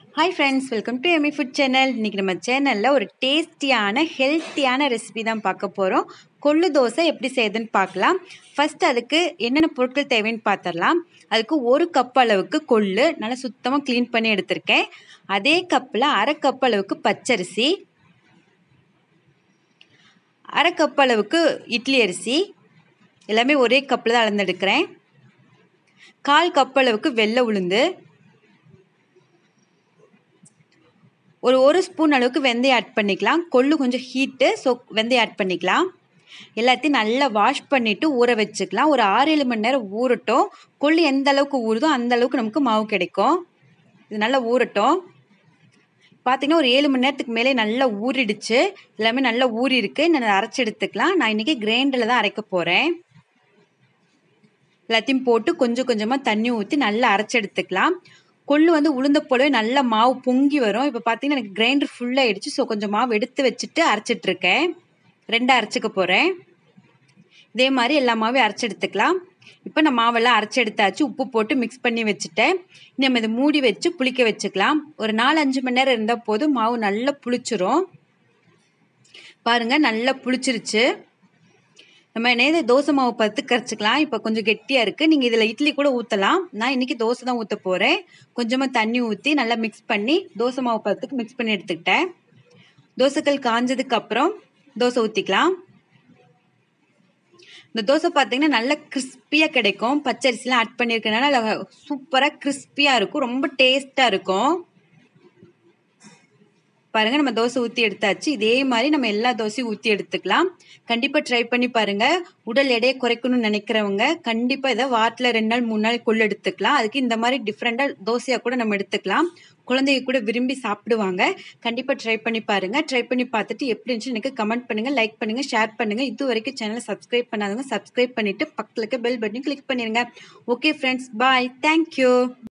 hi friends welcome to Amy food channel இன்றைக்கி நம்ம சேனலில் ஒரு டேஸ்டியான ஹெல்த்தியான ரெசிபி தான் பார்க்க போகிறோம் கொள்ளு தோசை எப்படி செய்யுதுன்னு பார்க்கலாம் ஃபஸ்ட் அதுக்கு என்னென்ன பொருட்கள் தேவைன்னு பார்த்துடலாம் அதுக்கு ஒரு கப் அளவுக்கு கொள்ளு நல்லா சுத்தமாக க்ளீன் பண்ணி எடுத்திருக்கேன் அதே கப்பில் அரை கப் அளவுக்கு பச்சரிசி அரை கப் அளவுக்கு இட்லி அரிசி எல்லாமே ஒரே கப்பில் தான் அளந்தெடுக்கிறேன் கால் கப் அளவுக்கு வெள்ளை உளுந்து ஒரு ஒரு ஸ்பூன் அளவுக்கு வெந்தயம் ஆட் பண்ணிக்கலாம் கொள்ளு கொஞ்சம் ஹீட்டு ஸோ வெந்தயம் ஆட் பண்ணிக்கலாம் எல்லாத்தையும் நல்லா வாஷ் பண்ணிவிட்டு ஊற வச்சுக்கலாம் ஒரு ஆறு ஏழு மணி நேரம் ஊறட்டும் கொள்ளு எந்த அளவுக்கு ஊறுதோ அந்த அளவுக்கு நமக்கு மாவு கிடைக்கும் இது நல்லா ஊறட்டும் பார்த்தீங்கன்னா ஒரு ஏழு மணி நேரத்துக்கு மேலே நல்லா ஊறிடுச்சு எல்லாமே நல்லா ஊறி இருக்கு நான் அரைச்சி எடுத்துக்கலாம் நான் இன்றைக்கி கிரைண்டரில் தான் அரைக்க போகிறேன் எல்லாத்தையும் போட்டு கொஞ்சம் கொஞ்சமாக தண்ணி ஊற்றி நல்லா அரைச்சி எடுத்துக்கலாம் கொள்ளு வந்து உளுந்த போலவே நல்ல மாவு பொங்கி வரும் இப்போ பார்த்தீங்கன்னா எனக்கு கிரைண்டர் ஃபுல்லாகிடுச்சு ஸோ கொஞ்சம் மாவு எடுத்து வச்சுட்டு அரைச்சிட்ருக்கேன் ரெண்டாக அரைச்சிக்க போகிறேன் இதே மாதிரி எல்லா மாவையும் அரைச்சி எடுத்துக்கலாம் இப்போ நான் மாவெல்லாம் அரைச்சி எடுத்தாச்சு உப்பு போட்டு மிக்ஸ் பண்ணி வச்சுட்டேன் நம்ம இதை மூடி வச்சு புளிக்க வச்சுக்கலாம் ஒரு நாலு அஞ்சு மணி நேரம் இருந்தால் போதும் மாவு நல்லா புளிச்சிரும் பாருங்கள் நல்லா புளிச்சிருச்சு நம்ம நேரம் தோசை மாவு பத்து கரைச்சிக்கலாம் இப்போ கொஞ்சம் கெட்டியாக இருக்குது நீங்கள் இதில் இட்லி கூட ஊற்றலாம் நான் இன்றைக்கி தோசை தான் ஊற்ற போகிறேன் கொஞ்சமாக தண்ணி ஊற்றி நல்லா மிக்ஸ் பண்ணி தோசை மாவு பத்துக்கு மிக்ஸ் பண்ணி எடுத்துக்கிட்டேன் தோசைக்கல் காஞ்சதுக்கு அப்புறம் தோசை ஊற்றிக்கலாம் இந்த தோசை பார்த்தீங்கன்னா நல்லா கிறிஸ்பியாக கிடைக்கும் பச்சரிசிலாம் ஆட் பண்ணியிருக்கனால சூப்பராக கிறிஸ்பியாக இருக்கும் ரொம்ப டேஸ்ட்டாக இருக்கும் பாருங்கள் நம்ம தோசை ஊற்றி எடுத்தாச்சு இதே மாதிரி நம்ம எல்லா தோசையும் ஊற்றி எடுத்துக்கலாம் கண்டிப்பாக ட்ரை பண்ணி பாருங்கள் உடல் எடையை குறைக்கணும்னு நினைக்கிறவங்க கண்டிப்பாக இதை வாரத்தில் ரெண்டு நாள் மூணு நாள் கொள்ளு எடுத்துக்கலாம் அதுக்கு இந்த மாதிரி டிஃப்ரெண்ட்டாக தோசையாக கூட நம்ம எடுத்துக்கலாம் குழந்தைங்க கூட விரும்பி சாப்பிடுவாங்க கண்டிப்பாக ட்ரை பண்ணி பாருங்கள் ட்ரை பண்ணி பார்த்துட்டு எப்படி இருந்துச்சு எனக்கு கமெண்ட் பண்ணுங்கள் லைக் பண்ணுங்கள் ஷேர் பண்ணுங்கள் இது வரைக்கும் சேனலை சப்ஸ்கிரைப் பண்ணாதவங்க சப்ஸ்கிரைப் பண்ணிவிட்டு பக்கத்தில் இருக்க பெல் பட்டன் கிளிக் பண்ணிடுங்க ஓகே ஃப்ரெண்ட்ஸ் பாய் தேங்க்யூ